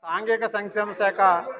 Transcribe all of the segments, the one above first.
సాంఘిక సంక్షేమ శాఖ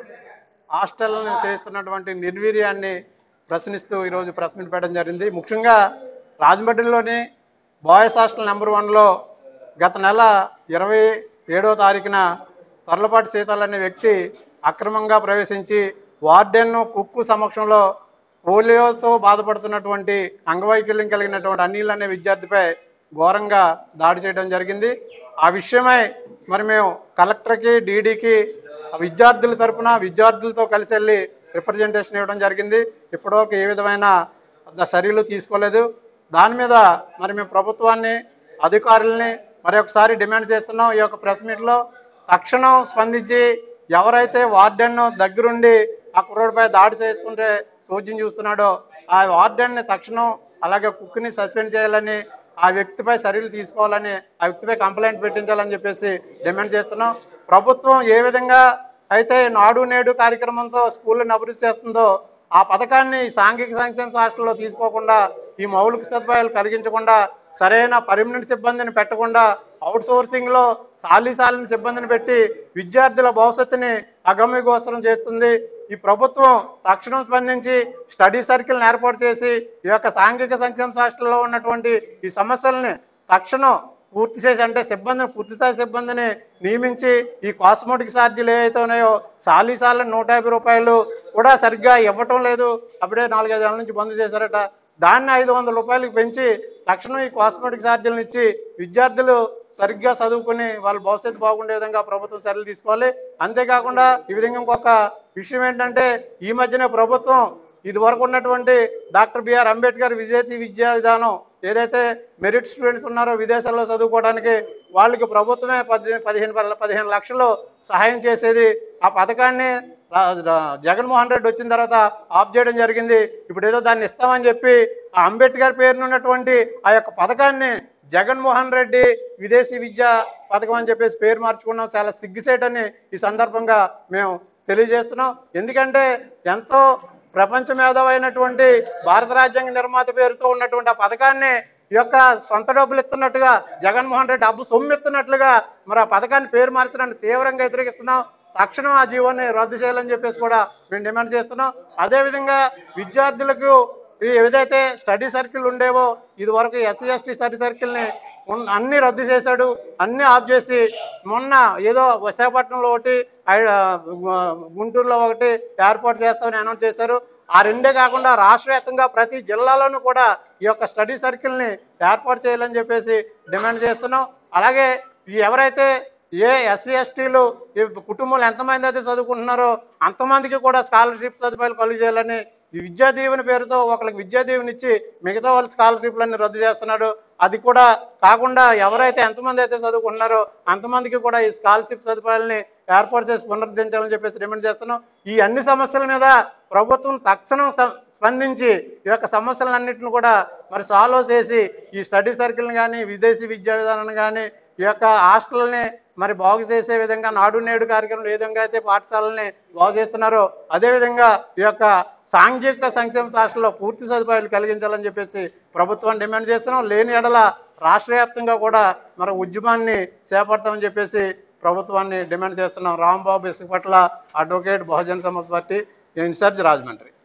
హాస్టల్ని చేస్తున్నటువంటి నిర్వీర్యాన్ని ప్రశ్నిస్తూ ఈరోజు ప్రెస్ మీట్ పెట్టడం జరిగింది ముఖ్యంగా రాజమండ్రిలోని బాయ్స్ హాస్టల్ నెంబర్ వన్లో గత నెల ఇరవై ఏడో తారీఖున తొర్లపాటి సీతాలు అనే వ్యక్తి అక్రమంగా ప్రవేశించి వార్డెన్ కుక్కు సమక్షంలో పోలియోతో బాధపడుతున్నటువంటి అంగవైకల్యం కలిగినటువంటి అనిల్ అనే విద్యార్థిపై ఘోరంగా దాడి చేయడం జరిగింది ఆ విషయమై మరి మేము కలెక్టర్కి డీడీకి విద్యార్థుల తరపున విద్యార్థులతో కలిసి వెళ్ళి రిప్రజెంటేషన్ ఇవ్వడం జరిగింది ఇప్పటివరకు ఏ విధమైన చర్యలు తీసుకోలేదు దాని మీద మరి మేము ప్రభుత్వాన్ని అధికారుల్ని మరి ఒకసారి డిమాండ్ చేస్తున్నాం ఈ యొక్క ప్రెస్ మీట్లో తక్షణం స్పందించి ఎవరైతే వార్డెన్ దగ్గరుండి ఆ కుర్రోడిపై దాడి చేస్తుంటే సోద్యం చూస్తున్నాడో ఆ వార్డెన్ని తక్షణం అలాగే కుక్ని సస్పెండ్ చేయాలని ఆ వ్యక్తిపై చర్యలు తీసుకోవాలని ఆ వ్యక్తిపై కంప్లైంట్ పెట్టించాలని చెప్పేసి డిమాండ్ చేస్తున్నాం ప్రభుత్వం ఏ విధంగా అయితే నాడు నేడు కార్యక్రమంతో స్కూళ్ళని అభివృద్ధి చేస్తుందో ఆ పథకాన్ని ఈ సాంఘిక సంక్షేమ హాస్టల్లో తీసుకోకుండా ఈ మౌలిక సదుపాయాలు కలిగించకుండా సరైన పర్మనెంట్ సిబ్బందిని పెట్టకుండా అవుట్ సోర్సింగ్ లో సాలి సాలిన సిబ్బందిని పెట్టి విద్యార్థుల భవిష్యత్తుని అగమ్యగోచరం చేస్తుంది ఈ ప్రభుత్వం తక్షణం స్పందించి స్టడీ సర్కిల్ని ఏర్పాటు చేసి ఈ యొక్క సాంఘిక సంక్షేమ హాస్టల్లో ఉన్నటువంటి ఈ సమస్యల్ని తక్షణం పూర్తి చేసి అంటే సిబ్బందిని పూర్తి స్థాయి సిబ్బందిని నియమించి ఈ కాస్మోటిక్ ఛార్జీలు ఏవైతే ఉన్నాయో సాలీ సాలని నూట యాభై రూపాయలు కూడా సరిగ్గా ఇవ్వటం లేదు అప్పుడే నాలుగైదు ఏళ్ళ నుంచి బంద్ చేశారట దాన్ని ఐదు వందల రూపాయలకు పెంచి తక్షణం ఈ కాస్మెటిక్ ఛార్జీలను ఇచ్చి విద్యార్థులు సరిగ్గా చదువుకుని వాళ్ళ భవిష్యత్తు బాగుండే విధంగా ప్రభుత్వం చర్యలు తీసుకోవాలి అంతేకాకుండా ఈ విధంగా ఇంకొక విషయం ఏంటంటే ఈ మధ్యన ప్రభుత్వం ఇది వరకు ఉన్నటువంటి డాక్టర్ బిఆర్ అంబేద్కర్ విదేశీ విద్యా విధానం ఏదైతే మెరిట్ స్టూడెంట్స్ ఉన్నారో విదేశాల్లో చదువుకోవడానికి వాళ్ళకి ప్రభుత్వమే పది పదిహేను పది- పదిహేను లక్షలు సహాయం చేసేది ఆ పథకాన్ని ఆ, ద- జగన్మోహన్ రెడ్డి వచ్చిన తర్వాత ఆఫ్ చేయడం జరిగింది ఇప్పుడు ఏదో దాన్ని ఇస్తామని చెప్పి ఆ అంబేద్కర్ పేరున ఉన్నటువంటి ఆ యొక్క పథకాన్ని జగన్మోహన్ రెడ్డి విదేశీ విద్యా పథకం అని చెప్పేసి పేరు మార్చుకున్నాం చాలా సిగ్గుసేటని ఈ సందర్భంగా మేము తెలియజేస్తున్నాం ఎందుకంటే ఎంతో ప్రపంచ మేధావైనటువంటి భారత రాజ్యాంగ నిర్మాత పేరుతో ఉన్నటువంటి ఆ పథకాన్ని ఈ యొక్క సొంత డబ్బులు ఇస్తున్నట్టుగా జగన్మోహన్ రెడ్డి డబ్బు సొమ్ము ఇస్తున్నట్లుగా మరి ఆ పథకాన్ని పేరు మార్చడానికి తీవ్రంగా వ్యతిరేకిస్తున్నాం తక్షణం ఆ జీవోని రద్దు చేయాలని చెప్పేసి కూడా మేము డిమాండ్ చేస్తున్నాం అదేవిధంగా విద్యార్థులకు ఈ ఏదైతే స్టడీ సర్కిల్ ఉండేవో ఇది వరకు ఎస్సీ ఎస్టీ స్టడీ సర్కిల్ని ఉన్- అన్ని రద్దు చేశాడు అన్ని ఆఫ్ చేసి మొన్న ఏదో విశాఖపట్నంలో ఒకటి ఐ- ఆ, గుంటూరులో ఒకటి ఏర్పాటు చేస్తామని అనౌన్స్ చేశారు ఆ రెండే కాకుండా రాష్ట్ర వ్యాప్తంగా ప్రతి జిల్లాలోనూ కూడా ఈ యొక్క స్టడీ సర్కిల్ని ఏర్పాటు చేయాలని చెప్పేసి డిమాండ్ చేస్తున్నాం అలాగే ఈ ఎవరైతే ఏ ఎస్సీ ఎస్టీలు ఈ కుటుంబాలు ఎంతమంది అయితే చదువుకుంటున్నారో అంతమందికి కూడా స్కాలర్షిప్ సదుపాయాలు కలుగు చేయాలని ఈ విద్యా దీవెన పేరుతో ఒకరికి విద్యా దీవెన ఇచ్చి మిగతా వాళ్ళ స్కాలర్షిప్లన్నీ రద్దు చేస్తున్నాడు అది కూడా కాకుండా ఎవరైతే ఎంతమంది అయితే చదువుకుంటున్నారో అంతమందికి కూడా ఈ స్కాలర్షిప్ సదుపాయాలని ఏర్పాటు చేసి పునరుద్ధరించాలని చెప్పేసి డిమాండ్ చేస్తున్నాం ఈ అన్ని సమస్యల మీద ప్రభుత్వం తక్షణం స- స్పందించి ఈ యొక్క సమస్యలన్నింటిని కూడా మరి సాల్వ్ చేసి ఈ స్టడీ సర్కిల్ని కానీ విదేశీ విద్యా విధానాన్ని కానీ ఈ యొక్క హాస్టల్ని మరి బాగు చేసే విధంగా నాడు నేడు కార్యక్రమం ఏ విధంగా అయితే పాఠశాలని బాగు చేస్తున్నారో అదేవిధంగా ఈ యొక్క సాంఘిక సంక్షేమ శాస్త్రంలో పూర్తి సదుపాయాలు కలిగించాలని చెప్పేసి ప్రభుత్వాన్ని డిమాండ్ చేస్తున్నాం లేని ఎడల రాష్ట్ర వ్యాప్తంగా కూడా మరి ఉద్యమాన్ని చేపడతామని చెప్పేసి ప్రభుత్వాన్ని డిమాండ్ చేస్తున్నాం రాంబాబు ఇసుక పట్ల advocate Bahujan Samaj party incharge Rajahmundry